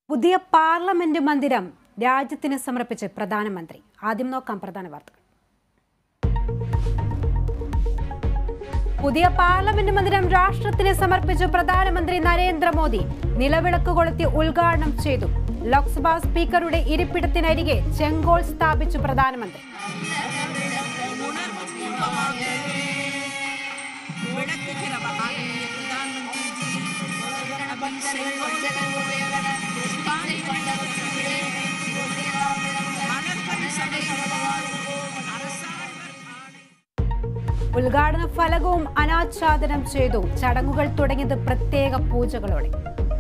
പുതിയ പാർലമെന്റ് മന്ദിരം രാജ്യത്തിന് സമർപ്പിച്ച് പ്രധാനമന്ത്രി ആദ്യം നോക്കാം പ്രധാന വാർത്തകൾ പുതിയ പാർലമെന്റ് മന്ദിരം രാഷ്ട്രത്തിന് സമർപ്പിച്ച് പ്രധാനമന്ത്രി നരേന്ദ്രമോദി നിലവിളക്ക് കൊളുത്തി ഉദ്ഘാടനം ചെയ്തു ലോക്സഭാ സ്പീക്കറുടെ ഇരിപ്പിടത്തിനരികെ ചെങ്കോൾ സ്ഥാപിച്ചു പ്രധാനമന്ത്രി വിളക്കുകിற മഹാനീയ പ്രധാനമന്ത്രി ഉദ്ഘാടന ഫലകവും അനാച്ഛാദനം ചെയ്തു ചടങ്ങുകൾ തുടങ്ങിയത് പ്രത്യേക പൂജകളോടെ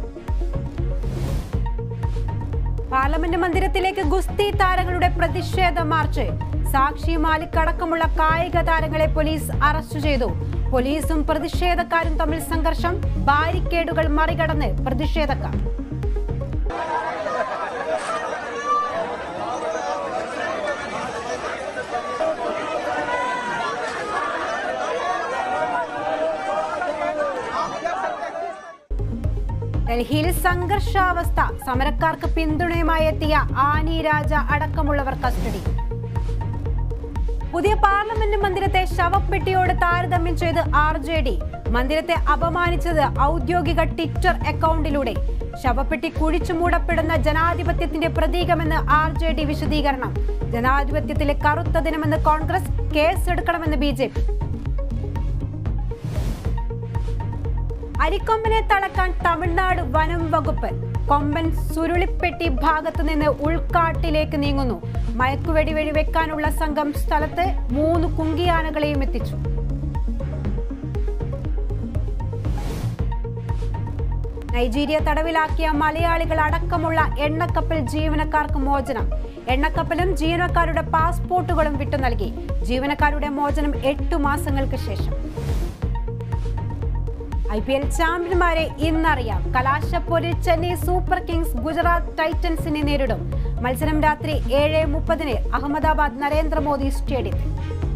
പാർലമെന്റ് മന്ദിരത്തിലേക്ക് ഗുസ്തി താരങ്ങളുടെ പ്രതിഷേധ മാർച്ച് സാക്ഷി മാലിക് അടക്കമുള്ള കായിക താരങ്ങളെ പോലീസ് അറസ്റ്റ് ചെയ്തു പോലീസും പ്രതിഷേധക്കാരും തമ്മിൽ സംഘർഷം ബാരിക്കേഡുകൾ മറികടന്ന് പ്രതിഷേധക്കാർ ഡൽഹിയിൽ സംഘർഷാവസ്ഥ സമരക്കാർക്ക് പിന്തുണയുമായി എത്തിയ ആനി രാജ അടക്കമുള്ളവർ കസ്റ്റഡി പുതിയ പാർലമെന്റ് മന്ദിരത്തെ ശവപ്പെട്ടിയോട് താരതമ്യം ചെയ്ത് ആർ ജെ ഡി മന്ദിരത്തെ അപമാനിച്ചത് ഔദ്യോഗിക ട്വിറ്റർ അക്കൗണ്ടിലൂടെ ശവപ്പെട്ടി കുഴിച്ചു മൂടപ്പെടുന്ന ജനാധിപത്യത്തിന്റെ പ്രതീകമെന്ന് ആർ ജെ ഡി വിശദീകരണം ജനാധിപത്യത്തിലെ കറുത്ത ദിനമെന്ന് കോൺഗ്രസ് കേസെടുക്കണമെന്ന് ബി ജെ പി അരിക്കൊമ്പനെ തളക്കാൻ തമിഴ്നാട് വനം വകുപ്പ് കൊമ്പൻ സുരുളിപ്പെട്ടി ഭാഗത്തു നിന്ന് ഉൾക്കാട്ടിലേക്ക് നീങ്ങുന്നു മയക്കുവെടി വഴി വെക്കാനുള്ള സംഘം സ്ഥലത്ത് മൂന്ന് കുങ്കിയാനകളെയും എത്തിച്ചു നൈജീരിയ തടവിലാക്കിയ മലയാളികൾ അടക്കമുള്ള എണ്ണക്കപ്പൽ ജീവനക്കാർക്ക് മോചനം എണ്ണക്കപ്പലും ജീവനക്കാരുടെ പാസ്പോർട്ടുകളും വിട്ടു നൽകി ജീവനക്കാരുടെ മോചനം എട്ടു മാസങ്ങൾക്ക് ശേഷം ഐ പി എൽ ചാമ്പ്യന്മാരെ ഇന്നറിയാം കലാശപ്പോരിൽ ചെന്നൈ സൂപ്പർ കിങ്സ് ഗുജറാത്ത് ടൈറ്റൻസിനെ നേരിടും മത്സരം രാത്രി ഏഴ് മുപ്പതിന് അഹമ്മദാബാദ് നരേന്ദ്രമോദി സ്റ്റേഡിയത്തിൽ